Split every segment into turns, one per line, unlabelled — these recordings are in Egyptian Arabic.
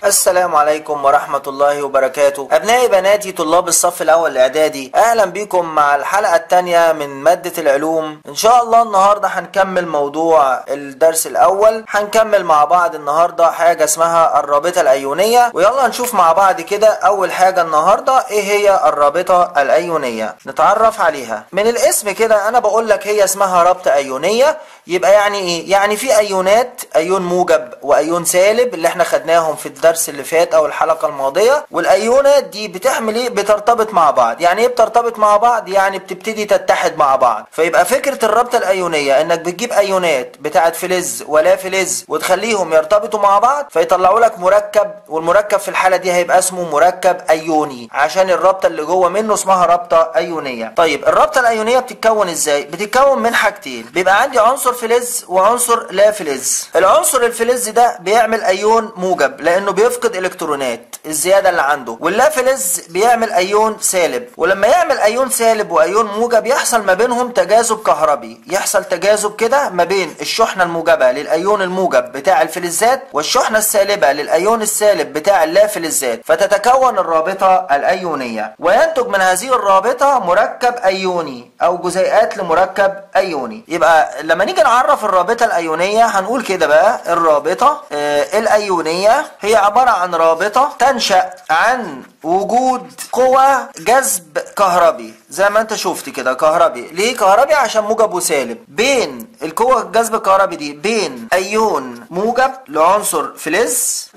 السلام عليكم ورحمة الله وبركاته أبنائي بناتي طلاب الصف الأول الإعدادي أهلا بكم مع الحلقة الثانية من مادة العلوم إن شاء الله النهاردة هنكمل موضوع الدرس الأول هنكمل مع بعض النهاردة حاجة اسمها الرابطة الأيونية ويلا نشوف مع بعض كده أول حاجة النهاردة إيه هي الرابطة الأيونية نتعرف عليها من الاسم كده أنا بقول لك هي اسمها رابطة أيونية يبقى يعني إيه يعني في أيونات أيون موجب وأيون سالب اللي احنا خدناهم في الدرس اللي فات او الحلقه الماضيه والايونات دي بتعمل ايه بترتبط مع بعض يعني ايه بترتبط مع بعض يعني بتبتدي تتحد مع بعض فيبقى فكره الرابطه الايونيه انك بتجيب ايونات بتاعه فلز ولا فلز وتخليهم يرتبطوا مع بعض فيطلعوا لك مركب والمركب في الحاله دي هيبقى اسمه مركب ايوني عشان الرابطه اللي جوه منه اسمها رابطه ايونيه طيب الرابطه الايونيه بتتكون ازاي بتتكون من حاجتين بيبقى عندي عنصر فلز وعنصر لا فلز العنصر الفلز ده بيعمل ايون موجب لانه بيفقد الكترونات الزياده اللي عنده واللا فلز بيعمل ايون سالب ولما يعمل ايون سالب وايون موجب يحصل ما بينهم تجاذب كهربي يحصل تجاذب كده ما بين الشحنه الموجبه للايون الموجب بتاع الفلزات والشحنه السالبه للايون السالب بتاع اللا فلزات فتتكون الرابطه الايونيه وينتج من هذه الرابطه مركب ايوني او جزيئات لمركب ايوني يبقى لما نيجي نعرف الرابطه الايونيه هنقول كده بقى الرابطه آه الايونيه هي عباره عن رابطه تنشا عن وجود قوى جذب كهربي زي ما انت شفت كده كهربي ليه كهربي عشان موجب وسالب بين القوة الجذب الكهربي دي بين ايون موجب لعنصر فلز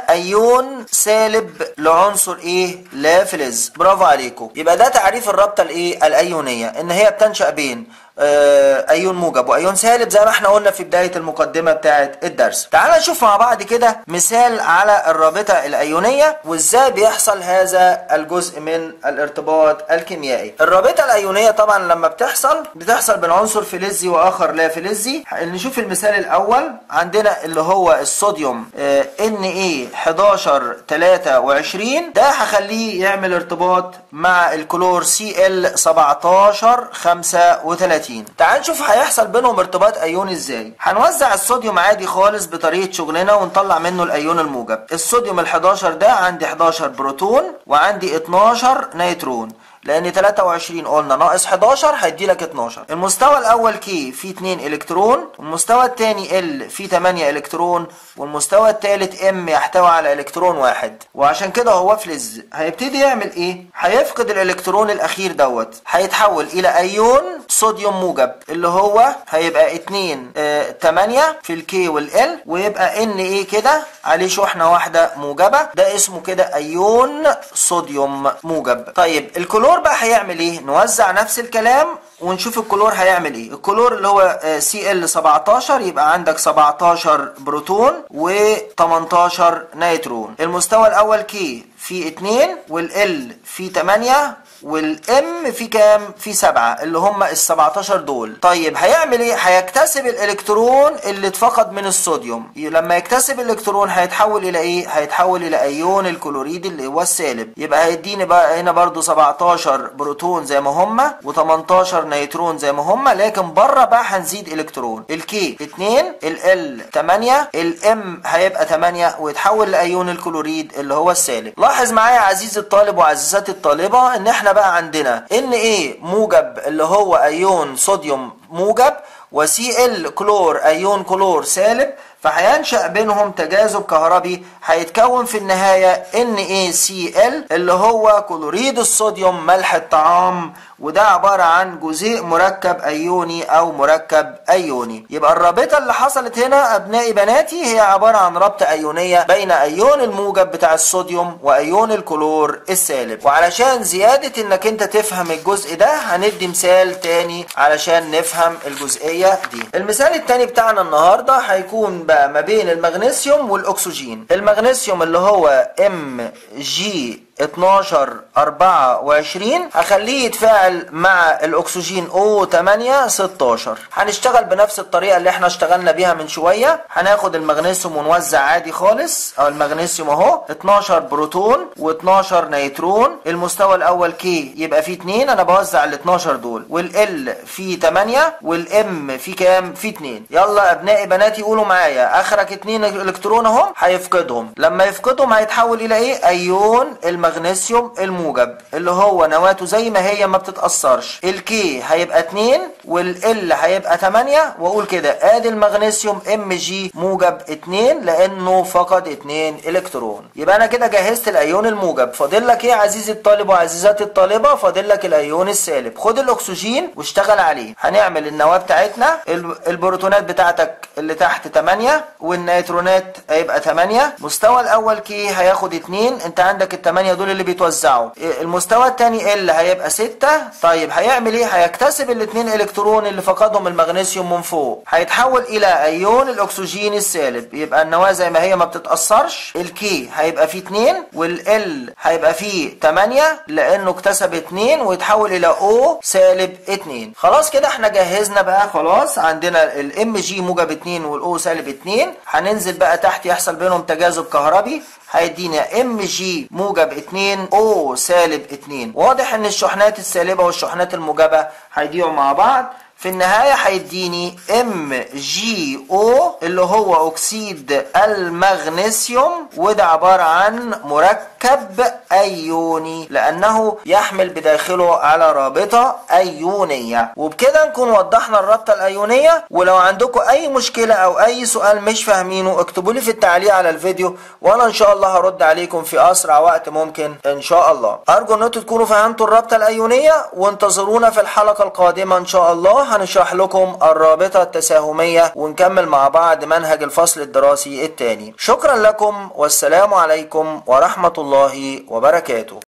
وايون سالب لعنصر ايه لا فلز برافو عليكم يبقى ده تعريف الرابطة الايه الايونية ان هي بتنشأ بين ايون موجب وايون سالب زي ما احنا قلنا في بدايه المقدمه بتاعه الدرس تعال نشوف مع بعض كده مثال على الرابطه الايونيه وازاي بيحصل هذا الجزء من الارتباط الكيميائي الرابطه الايونيه طبعا لما بتحصل بتحصل بين عنصر فلزي واخر لا فلزي نشوف المثال الاول عندنا اللي هو الصوديوم ان ايه 11 23 ده هخليه يعمل ارتباط مع الكلور سي ال 17 35 تعال نشوف هيحصل بينهم ارتباط ايوني ازاي هنوزع الصوديوم عادي خالص بطريقه شغلنا ونطلع منه الايون الموجب الصوديوم ال11 ده عندي 11 بروتون وعندي 12 نيترون لان 23 قلنا ناقص 11 هيدي لك 12 المستوى الاول كي فيه 2 الكترون المستوى الثاني ال فيه 8 الكترون والمستوى الثالث ام يحتوي على الكترون واحد وعشان كده هو فلز هيبتدي يعمل ايه هيفقد الالكترون الاخير دوت هيتحول الى ايون صوديوم موجب اللي هو هيبقى 2 آه 8 في الكي والال ويبقى ان ايه كده عليه شحنه واحده موجبه ده اسمه كده ايون صوديوم موجب طيب الكلور بقى هيعمل ايه نوزع نفس الكلام ونشوف الكلور هيعمل ايه الكلور اللي هو سي ال 17 يبقى عندك 17 بروتون و18 نيترون المستوى الاول كي في 2 والال في 8 والام في كام في 7 اللي هم ال 17 دول طيب هيعمل ايه هيكتسب الالكترون اللي اتفقد من الصوديوم لما يكتسب الالكترون هيتحول الى ايه هيتحول الى ايون الكلوريد اللي هو السالب يبقى هيديني بقى هنا برضو 17 بروتون زي ما هم و18 نيترون زي ما هم لكن بره بقى هنزيد الكترون الكي 2 ال 8 الام هيبقى 8 ويتحول لايون الكلوريد اللي هو السالب لاحظ معايا عزيزي الطالب وعزيزاتي الطالبه ان احنا بقى عندنا ان ايه موجب اللي هو ايون صوديوم موجب وسي ال كلور ايون كلور سالب فهينشأ بينهم تجاذب كهربي هيتكون في النهاية NaCl اللي هو كلوريد الصوديوم ملح الطعام وده عبارة عن جزيء مركب أيوني أو مركب أيوني يبقى الرابطة اللي حصلت هنا أبنائي بناتي هي عبارة عن رابطة أيونية بين أيون الموجب بتاع الصوديوم وأيون الكلور السالب وعلشان زيادة إنك أنت تفهم الجزء ده هندي مثال تاني علشان نفهم الجزئية دي المثال التاني بتاعنا النهاردة هيكون بقى ما بين المغنيسيوم والأكسجين المغنيسيوم اللي هو ام جي 12 24 هخليه يتفاعل مع الاكسجين O8 16 هنشتغل بنفس الطريقه اللي احنا اشتغلنا بيها من شويه هناخد المغنيسيوم ونوزع عادي خالص او المغنيسيوم اهو 12 بروتون و12 نيترون المستوى الاول كي يبقى فيه 2 انا بوزع ال 12 دول والال فيه 8 والام فيه كام فيه 2 يلا ابنائي بناتي قولوا معايا اخرك 2 الكترون اهم هيفقدهم لما يفقدهم هيتحول الى ايه ايون المغنيسيوم الموجب اللي هو نواته زي ما هي ما بتتاثرش الكي هيبقى 2 والال هيبقى 8 واقول كده ادي المغنيسيوم ام جي موجب 2 لانه فقد 2 الكترون يبقى انا كده جهزت الايون الموجب فاضل لك ايه عزيزي الطالب وعزيزاتي الطالبه فاضل لك الايون السالب خد الاكسجين واشتغل عليه هنعمل النواه بتاعتنا البروتونات بتاعتك اللي تحت 8 والنيترونات هيبقى 8 مستوى الاول كي هياخد 2 انت عندك الثمانيه دول اللي بيتوزعوا المستوى الثاني ال هيبقى 6 طيب هيعمل ايه هيكتسب الاثنين الكترون اللي فقدهم المغنيسيوم من فوق هيتحول الى ايون الاكسجين السالب يبقى النواه زي ما هي ما بتتاثرش الكي هيبقى فيه 2 والال هيبقى فيه 8 لانه اكتسب 2 ويتحول الى او سالب 2 خلاص كده احنا جهزنا بقى خلاص عندنا الام جي موجب 2 والاو سالب 2 هننزل بقى تحت يحصل بينهم تجاذب كهربي هيدينا ام جي موجب 2 او سالب 2 واضح ان الشحنات السالبه والشحنات الموجبه هيضيعوا مع بعض في النهاية هيديني ام جي او اللي هو اكسيد المغنيسيوم وده عبارة عن مركب ايوني لانه يحمل بداخله على رابطة ايونية وبكده نكون وضحنا الرابطة الايونية ولو عندكم اي مشكلة او اي سؤال مش فاهمينه اكتبوا لي في التعليق على الفيديو وانا ان شاء الله هرد عليكم في اسرع وقت ممكن ان شاء الله ارجو ان انتوا تكونوا فهمتوا الرابطة الايونية وانتظرونا في الحلقة القادمة ان شاء الله هنشرح لكم الرابطة التساهمية ونكمل مع بعض منهج الفصل الدراسي الثاني شكرا لكم والسلام عليكم ورحمة الله وبركاته